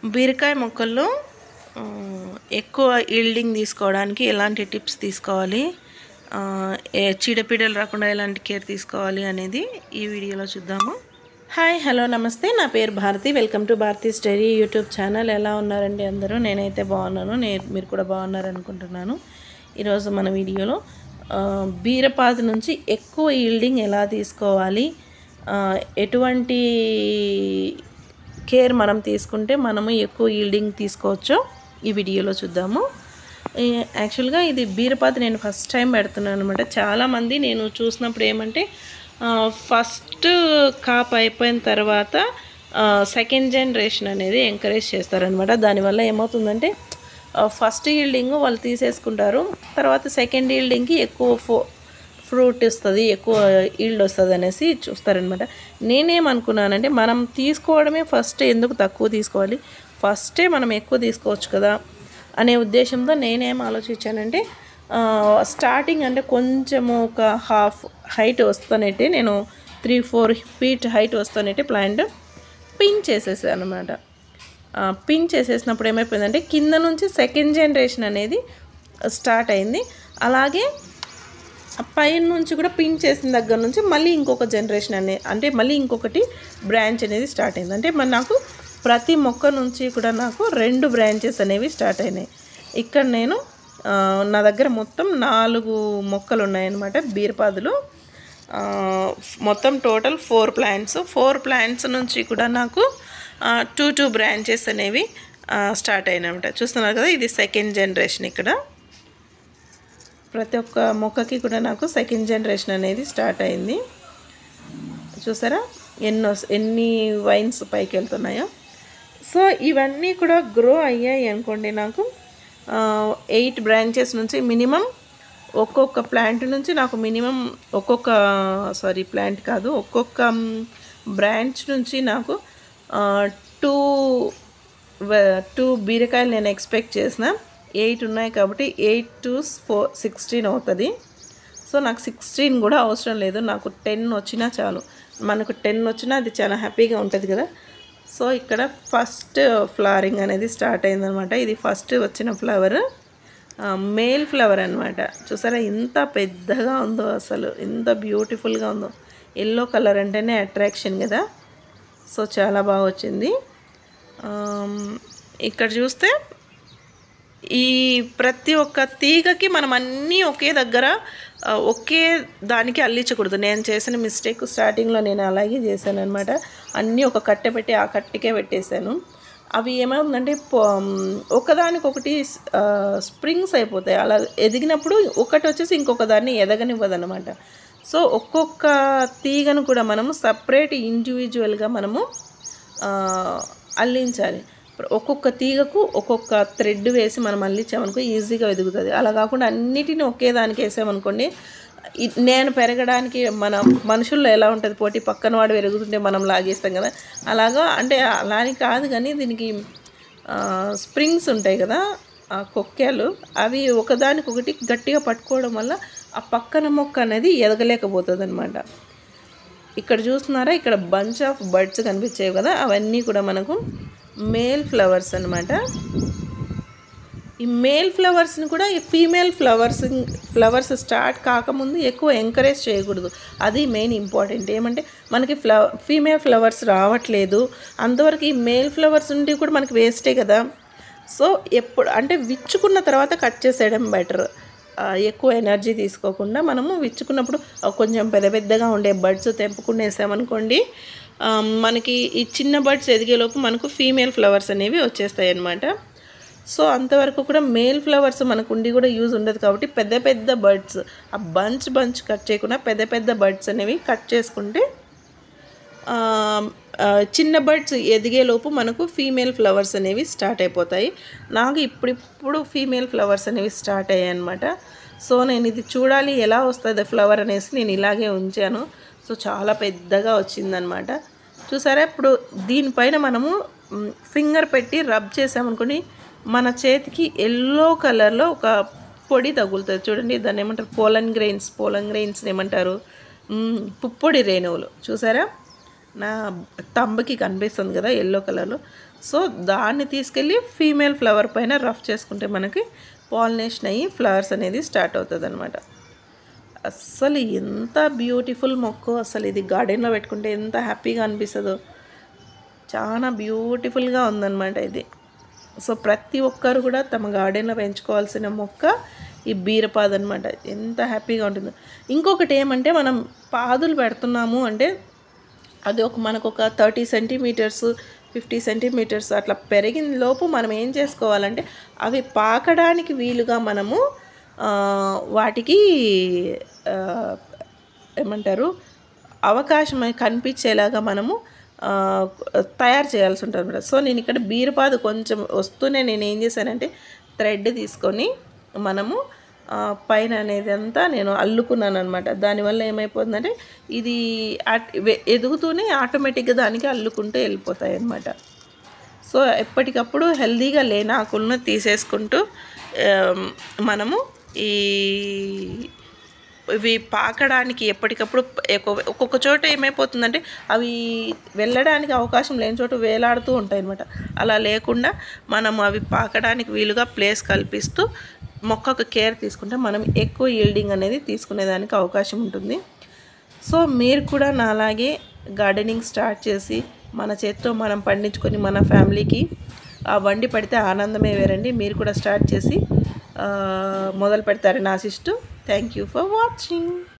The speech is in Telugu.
బీరకాయ మొక్కల్లో ఆ, ఎక్కువ ఈల్డింగ్ తీసుకోవడానికి ఎలాంటి టిప్స్ తీసుకోవాలి ఆ, ఏ చీడపీడలు రాకుండా ఎలాంటి కేర్ తీసుకోవాలి అనేది ఈ వీడియోలో చూద్దాము హాయ్ హలో నమస్తే నా పేరు Bharathi welcome to Bharathi study YouTube channel ఎలా ఉన్నారండి అందరూ నేనైతే బాగున్నాను నేను మీరు కూడా బాగున్నారు అనుకుంటున్నాను ఈరోజు మన వీడియోలో ఆ, బీరపాదు నుంచి ఎక్కువ ఈల్డింగ్ ఎలా తీసుకోవాలి ఆ, ఎటువంటి కేర్ మనం తీసుకుంటే మనము ఎక్కువ ఈల్డింగ్ తీసుకోవచ్చో ఈ వీడియోలో చూద్దాము ఈ యాక్చువల్గా ఇది బీరపాతి నేను ఫస్ట్ టైం పెడుతున్నాను అనమాట చాలామంది నేను చూసినప్పుడు ఏమంటే ఆ, ఫస్ట్ కాప్ అయిపోయిన తర్వాత ఆ, సెకండ్ జనరేషన్ అనేది ఎంకరేజ్ చేస్తారనమాట దానివల్ల ఏమవుతుందంటే ఆ, ఫస్ట్ ఈల్డింగ్ వాళ్ళు తీసేసుకుంటారు తర్వాత సెకండ్ ఈల్డింగ్కి ఎక్కువ ఫో ఫ్రూట్ ఇస్తుంది ఎక్కువ ఈల్డ్ వస్తుంది అనేసి చూస్తారనమాట నేనేమనుకున్నానంటే మనం తీసుకోవడమే ఫస్ట్ ఎందుకు తక్కువ తీసుకోవాలి ఫస్టే మనం ఎక్కువ తీసుకోవచ్చు కదా అనే ఉద్దేశంతో నేనేం ఆలోచించానంటే ఆ, స్టార్టింగ్ అంటే కొంచెము ఒక హాఫ్ హైట్ వస్తానంటే నేను త్రీ ఫోర్ ఫీట్ హైట్ వస్తానంటే ప్లాంట్ పిన్ చేసేసాను అనమాట పిన్ చేసేసినప్పుడు ఏమైపోయిందంటే కింద నుంచి సెకండ్ జనరేషన్ అనేది స్టార్ట్ అయింది అలాగే ఆ పైన నుంచి కూడా పిన్ చేసిన దగ్గర నుంచి మళ్ళీ ఇంకొక జనరేషన్ అనే అంటే మళ్ళీ ఇంకొకటి బ్రాంచ్ అనేది స్టార్ట్ అయింది అంటే మరి నాకు ప్రతి మొక్క నుంచి కూడా నాకు రెండు బ్రాంచెస్ అనేవి స్టార్ట్ అయినాయి ఇక్కడ నేను ఆ, నా దగ్గర మొత్తం నాలుగు మొక్కలు ఉన్నాయన్నమాట బీరపాదులు ఆ, మొత్తం total four plants four plants నుంచి కూడా నాకు టూ టూ బ్రాంచెస్ అనేవి స్టార్ట్ అయినాయన్నమాట చూస్తున్నారు కదా ఇది సెకండ్ జనరేషన్ ఇక్కడ ప్రతి ఒక్క మొక్కకి కూడా నాకు సెకండ్ జనరేషన్ అనేది స్టార్ట్ అయింది చూసారా ఎన్నో ఎన్ని వైన్స్ పైకి వెళ్తున్నాయో సో ఇవన్నీ కూడా గ్రో అయ్యాయి అనుకోండి నాకు ఎయిట్ బ్రాంచెస్ నుంచి మినిమం ఒక్కొక్క ప్లాంట్ నుంచి నాకు మినిమం ఒక్కొక్క సారీ ప్లాంట్ కాదు ఒక్కొక్క బ్రాంచ్ నుంచి నాకు టూ టూ బీరకాయలు నేను ఎక్స్పెక్ట్ చేసిన ఎయిట్ ఉన్నాయి కాబట్టి ఎయిట్ టు ఫోర్ సిక్స్టీన్ అవుతుంది సో నాకు సిక్స్టీన్ కూడా అవసరం లేదు నాకు టెన్ వచ్చినా చాలు మనకు టెన్ వచ్చినా అది చాలా హ్యాపీగా ఉంటుంది కదా సో ఇక్కడ ఫస్ట్ ఫ్లవరింగ్ అనేది స్టార్ట్ అయిందనమాట ఇది ఫస్ట్ వచ్చిన ఫ్లవర్ మేల్ ఫ్లవర్ అనమాట చూసారా ఎంత పెద్దగా ఉందో అసలు ఎంత బ్యూటిఫుల్గా ఉందో ఎల్లో కలర్ అంటేనే అట్రాక్షన్ కదా సో చాలా బాగా వచ్చింది ఆమ్, ఇక్కడ చూస్తే ఈ ప్రతి ఒక్క తీగకి మనం అన్నీ ఒకే దగ్గర ఆ, ఒకే దానికి అల్లించకూడదు నేను చేసిన మిస్టేక్ స్టార్టింగ్లో నేను అలాగే చేశాను అనమాట అన్నీ ఒక కట్టె పెట్టి ఆ కట్టెకే పెట్టేశాను అవి ఏమవుతుందంటే పొ- ఒకదానికొకటి ఆ, స్ప్రింగ్స్ అయిపోతాయి అలా ఎదిగినప్పుడు ఒకటి వచ్చేసి ఇంకొక దాన్ని ఎదగనివ్వదు అనమాట సో ఒక్కొక్క తీగను కూడా మనము సపరేట్ ఇండివిజువల్గా మనము ఆ, అల్లించాలి ఒక్కొక్క తీగకు ఒక్కొక్క థ్రెడ్ వేసి మనం అల్లించామనుకో ఈజీగా ఎదుగుతుంది అలా కాకుండా అన్నిటిని ఒకే దానికి వేసామనుకోండి ఇ- నేను పెరగడానికి మన మనుషుల్లో ఎలా ఉంటుంది పోటీ పక్కన వాడు పెరుగుతుంటే మనం లాగేస్తాం కదా అలాగా అంటే అలా అని కాదు కానీ దీనికి ఆ, స్ప్రింగ్స్ ఉంటాయి కదా ఆ కొక్కేలు అవి ఒకదానికొకటి గట్టిగా పట్టుకోవడం వల్ల ఆ పక్కన మొక్క అనేది ఎదగలేకపోతుంది అనమాట ఇక్కడ చూస్తున్నారా ఇక్కడ బంచ్ ఆఫ్ బర్డ్స్ కనిపించాయి కదా అవన్నీ కూడా మనకు మేల్ ఫ్లవర్స్ అన్నమాట ఈ మేల్ ఫ్లవర్స్ని కూడా ఈ ఫీమేల్ ఫ్లవర్స్ ఫ్లవర్స్ స్టార్ట్ కాకముందు ఎక్కువ ఎంకరేజ్ చేయకూడదు అది మెయిన్ ఇంపార్టెంట్ ఏమంటే మనకి ఫ్ల ఫీమేల్ ఫ్లవర్స్ రావట్లేదు అంతవరకు ఈ మేల్ ఫ్లవర్స్ ఉండి కూడా మనకి వేస్టే కదా సో ఎప్పుడు అంటే విచ్చుకున్న తర్వాత కట్ చేసేయడం బెటర్ ఎక్కువ ఎనర్జీ తీసుకోకుండా మనము విచ్చుకున్నప్పుడు ఆ, కొంచెం పెద్ద పెద్దగా ఉండే బర్డ్స్ తెంపుకునేసామనుకోండి ఆ, మనకి ఈ చిన్న బర్డ్స్ ఎదిగేలోపు మనకు ఫీమేల్ ఫ్లవర్స్ అనేవి వచ్చేస్తాయి అన్నమాట సో అంతవరకు కూడా మేల్ ఫ్లవర్స్ మనకు ఉండి కూడా యూజ్ ఉండదు కాబట్టి పెద్ద పెద్ద బర్డ్స్ ఆ బంచ్ బంచ్ కట్ చేయకుండా పెద్ద పెద్ద బర్డ్స్ అనేవి కట్ చేసుకుంటే ఆ, ఆ, చిన్న బర్డ్స్ ఎదిగేలోపు మనకు ఫీమేల్ ఫ్లవర్స్ అనేవి స్టార్ట్ అయిపోతాయి నాకు ఇప్పుడిప్పుడు ఫీమేల్ ఫ్లవర్స్ అనేవి స్టార్ట్ అయ్యాయి అనమాట సో నేను ఇది చూడాలి ఎలా వస్తుంది ఫ్లవర్ అనేసి నేను ఇలాగే ఉంచాను సో చాలా పెద్దగా వచ్చిందనమాట చూసారా ఇప్పుడు దీనిపైన మనము ఫింగర్ పెట్టి రబ్ చేసామనుకోండి మన చేతికి ఎల్లో కలర్లో ఒక పొడి తగులుతుంది చూడండి దాన్ని ఏమంటారు పోలన్ గ్రెయిన్స్ పోలన్ గ్రెయిన్స్ ఏమంటారు మ్, పుప్పొడి రేణువులు చూసారా నా తంబకి కనిపిస్తుంది కదా ఎల్లో కలర్లో సో దాన్ని తీసుకెళ్ళి ఫీమేల్ ఫ్లవర్ పైన రఫ్ చేసుకుంటే మనకి పాలినేషన్ అయ్యి ఫ్లవర్స్ అనేది స్టార్ట్ అవుతుంది అనమాట అస్సలు ఎంత బ్యూటిఫుల్ మొక్క అసలు ఇది గార్డెన్లో పెట్టుకుంటే ఎంత హ్యాపీగా అనిపిస్తుందో చాలా బ్యూటిఫుల్గా ఉందన్నమాట ఇది సో ప్రతి ఒక్కరు కూడా తమ గార్డెన్లో పెంచుకోవాల్సిన మొక్క ఈ బీరపాదు అనమాట ఎంత హ్యాపీగా ఉంటుందో ఇంకొకటి ఏమంటే మనం పాదులు పెడుతున్నాము అంటే అది ఒక మనకు ఒక థర్టీ సెంటీమీటర్స్ ఫిఫ్టీ సెంటీమీటర్స్ అట్లా పెరిగిన లోపు మనం ఏం చేసుకోవాలంటే అవి పాకడానికి వీలుగా మనము ఆ, వాటికి ఆ, ఏమంటారు అవకాశం కనిపించేలాగా మనము ఆ, తయారు చేయాల్సి ఉంటుంది అనమాట సో నేను ఇక్కడ బీరపాదు కొంచెం వస్తూనే నేను ఏం చేశానంటే థ్రెడ్ తీసుకొని మనము ఆ, పైన అనేది అంతా నేను అల్లుకున్నాను అనమాట దానివల్ల ఏమైపోతుందంటే ఇది అట్- వె- ఎదుగుతూనే ఆటోమేటిక్గా దానికి అల్లుకుంటూ వెళ్ళిపోతాయి అన్నమాట సో ఎప్పటికప్పుడు హెల్దీగా లేని ఆకులను తీసేసుకుంటూ ఆమ్, మనము ఈ ఇవి పాకడానికి ఎప్పటికప్పుడు ఒక్కొక్క- ఒక్కొక్క చోట ఏమైపోతుందంటే అవి వెళ్ళడానికి అవకాశం లేని చోట వేలాడుతూ ఉంటాయి అనమాట అలా లేకుండా మనం అవి పాకడానికి వీలుగా ప్లేస్ కల్పిస్తూ మొక్కకు కేర్ తీసుకుంటే మనం ఎక్కువ ఈల్డింగ్ అనేది తీసుకునేదానికి అవకాశం ఉంటుంది సో మీరు కూడా నాలాగే గార్డెనింగ్ స్టార్ట్ చేసి మన చేతితో మనం పండించుకొని మన ఫ్యామిలీకి ఆ వండి పెడితే ఆనందమే వేరండి మీరు కూడా స్టార్ట్ చేసి ఆ, మొదలు పెడతారని ఆశిస్తూ థ్యాంక్ యూ ఫర్ వాచింగ్